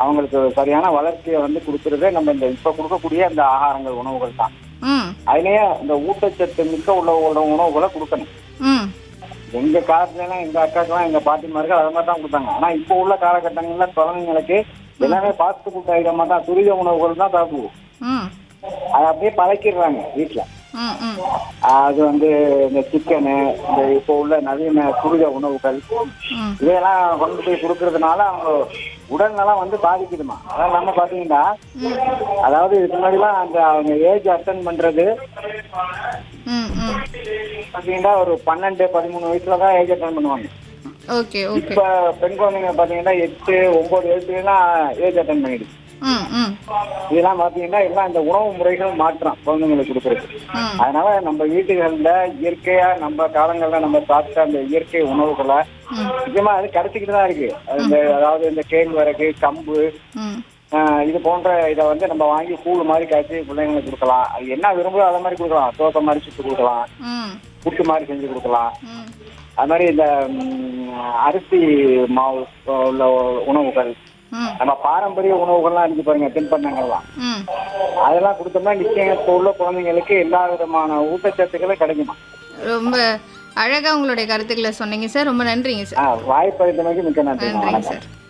அவங்களுக்கு சரியான வளர்ச்சியை வந்து கொடுக்கறதே நம்ம இந்த இப்ப கொடுக்கக்கூடிய இந்த ஆகாரங்கள் உணவுகள் தான் ம் அதுலயே இந்த ஊட்டச்சத்து மிக்க உள்ள உள்ள உணவுகளை கொடுக்கணும் ம் எங்க காலத்துல எல்லாம் எங்க அக்காக்கெல்லாம் எங்க பாட்டிமார்கள் அதை மாதிரி தான் கொடுத்தாங்க ஆனா இப்போ உள்ள காலகட்டங்கள்ல குழந்தைங்களுக்கு எல்லாமே ஃபாஸ்ட் ஃபுட் ஐட்டமா தான் துரித உணவுகள் தான் சாப்பிடுவோம் ம் அதை அப்படியே பழக்கிடுறாங்க வீட்டுல ம் ம் அது வந்து இந்த சிக்கனு இந்த இப்போ உள்ள நவீன துரித உணவுகள் ம் இதையெல்லாம் கொண்டு போய் கொடுக்கறதுனால அவங்க உடல் நலம் வந்து பாதிக்குதுமா அதாவது நம்ம பாத்தீங்கன்னா அதாவது இதுக்கு முன்னாடிலாம் அந்த அவங்க ஏஜ் அட்டன் பண்றது ம் ம் பாத்தீங்கன்னா ஒரு பன்னெண்டு பதிமூணு வயசுல தான் ஏஜ் அட்டன் பண்ணுவாங்க ஓகே ஓகே இப்ப பெண் குழந்தைங்க பாத்தீங்கன்னா எட்டு ஒன்பது வயசுலாம் ஏஜ் அட்டன் பண்ணிடுது ம் ம் இதெல்லாம் பாத்தீங்கன்னா எல்லாம் இந்த உணவு முறைகள் மாற்றம் குழந்தைங்களுக்கு கொடுக்கறது ம் அதனால நம்ம வீட்டுகள்ல இயற்கையா நம்ம காலங்கள்ல நம்ம சாப்பிட்ட அந்த இயற்கை உணவுகளை ம் நிஜமா அது கிடைச்சிக்கிட்டு தான் இருக்கு அது இந்த அதாவது இந்த கேழ்வரகு கம்பு ம் ஆஹ் இது போன்ற இதை வந்து நம்ம வாங்கி கூழ் மாதிரி காய்ச்சி பிள்ளைங்களுக்கு கொடுக்கலாம் அது என்ன விரும்புதோ அதை மாதிரி கொடுக்கலாம் தோசை மாதிரி சுட்டு கொடுக்கலாம் ம் புட்டு மாதிரி செஞ்சு கொடுக்கலாம் ம் அது மாதிரி இந்த ம், அரிசி மாவு உள்ள உணவுகள் ம் நம்ம பாரம்பரிய உணவுகள்லாம் இருக்கு பாருங்க தின்பண்டங்கள்லாம் ம் அதெல்லாம் கொடுத்தோம்னா நிச்சயம் இப்போ உள்ள குழந்தைங்களுக்கு எல்லா விதமான ஊட்டச்சத்துக்களும் கிடைக்குமா ரொம்ப அழகாக உங்களுடைய கருத்துக்களை சொன்னீங்க சார் ரொம்ப நன்றிங்க சார் ஆஹ் வாய்ப்பளித்தமைக்கு மிக்க நன்றி நன்றிங்க வணக்கம் சார்